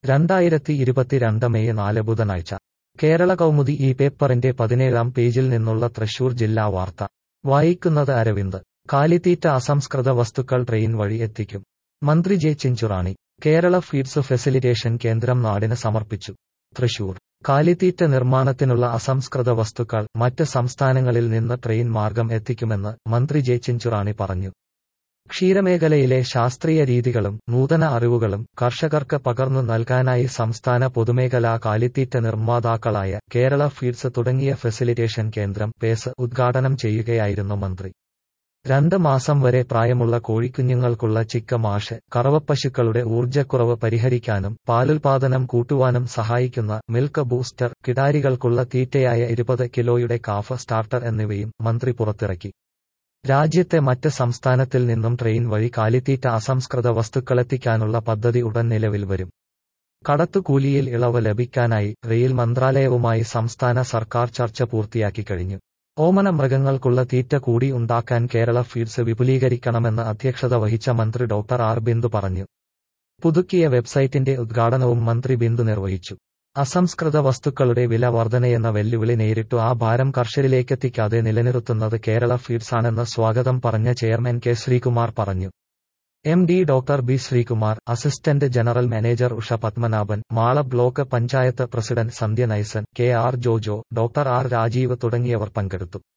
രണ്ടായിരത്തി ഇരുപത്തിരണ്ട് മെയ് നാല് ബുധനാഴ്ച കേരള കൗമുദി ഈ പേപ്പറിന്റെ പതിനേഴാം പേജിൽ നിന്നുള്ള തൃശൂർ ജില്ലാ വാർത്ത വായിക്കുന്നത് അരവിന്ദ് കാലിത്തീറ്റ അസംസ്കൃത വസ്തുക്കൾ ട്രെയിൻ വഴി എത്തിക്കും മന്ത്രി J Chinchurani Kerala feeds facilitation കേന്ദ്രം നാടിന് സമർപ്പിച്ചു തൃശൂർ കാലിത്തീറ്റ നിർമ്മാണത്തിനുള്ള അസംസ്കൃത വസ്തുക്കൾ മറ്റ് സംസ്ഥാനങ്ങളിൽ നിന്ന് ട്രെയിൻ മാർഗം എത്തിക്കുമെന്ന് മന്ത്രി ജെ ചിഞ്ചുറാണി പറഞ്ഞു ക്ഷീരമേഖലയിലെ ശാസ്ത്രീയ രീതികളും നൂതന അറിവുകളും കർഷകർക്ക് പകർന്നു നൽകാനായി സംസ്ഥാന പൊതുമേഖലാ കാലിത്തീറ്റ നിർമ്മാതാക്കളായ കേരള ഫീഡ്സ് തുടങ്ങിയ ഫെസിലിറ്റേഷൻ കേന്ദ്രം പേസ് ഉദ്ഘാടനം ചെയ്യുകയായിരുന്നു മന്ത്രി രണ്ട് മാസം വരെ പ്രായമുള്ള കോഴിക്കുഞ്ഞുങ്ങൾക്കുള്ള ചിക്ക മാഷ് കറവപ്പശുക്കളുടെ ഊർജ്ജക്കുറവ് പരിഹരിക്കാനും പാലുൽപാദനം കൂട്ടുവാനും സഹായിക്കുന്ന മിൽക്ക് ബൂസ്റ്റർ കിടാരികൾക്കുള്ള തീറ്റയായ ഇരുപത് കിലോയുടെ കാഫ് സ്റ്റാർട്ടർ എന്നിവയും മന്ത്രി പുറത്തിറക്കി രാജ്യത്തെ മറ്റ് സംസ്ഥാനത്തിൽ നിന്നും ട്രെയിൻ വഴി കാലിത്തീറ്റ അസംസ്കൃത വസ്തുക്കളെത്തിക്കാനുള്ള പദ്ധതി ഉടൻ നിലവിൽ വരും കടത്തുകൂലിയിൽ ഇളവ് ലഭിക്കാനായി റെയിൽ മന്ത്രാലയവുമായി സംസ്ഥാന സർക്കാർ ചർച്ച പൂർത്തിയാക്കി കഴിഞ്ഞു ഓമന മൃഗങ്ങൾക്കുള്ള തീറ്റ കൂടി ഉണ്ടാക്കാൻ കേരള ഫീഡ്സ് വിപുലീകരിക്കണമെന്ന് അധ്യക്ഷത വഹിച്ച മന്ത്രി ഡോക്ടർ ആർ ബിന്ദു പറഞ്ഞു പുതുക്കിയ വെബ്സൈറ്റിന്റെ ഉദ്ഘാടനവും മന്ത്രി ബിന്ദു നിർവഹിച്ചു അസംസ്കൃത വസ്തുക്കളുടെ വില വർധനയെന്ന വെല്ലുവിളി നേരിട്ടു ആ ഭാരം കർഷകരിലേക്കെത്തിക്കാതെ നിലനിർത്തുന്നത് കേരള ഫീഡ്സാണെന്ന് സ്വാഗതം പറഞ്ഞ ചെയർമാൻ കെ ശ്രീകുമാർ പറഞ്ഞു M D doctor B Sreekumar assistant general manager Usha Padmanabhan Mala block panchayat president Sandhya Naisan K R Jojo doctor R Rajeev തുടങ്ങിയവർ പങ്കെടുത്തു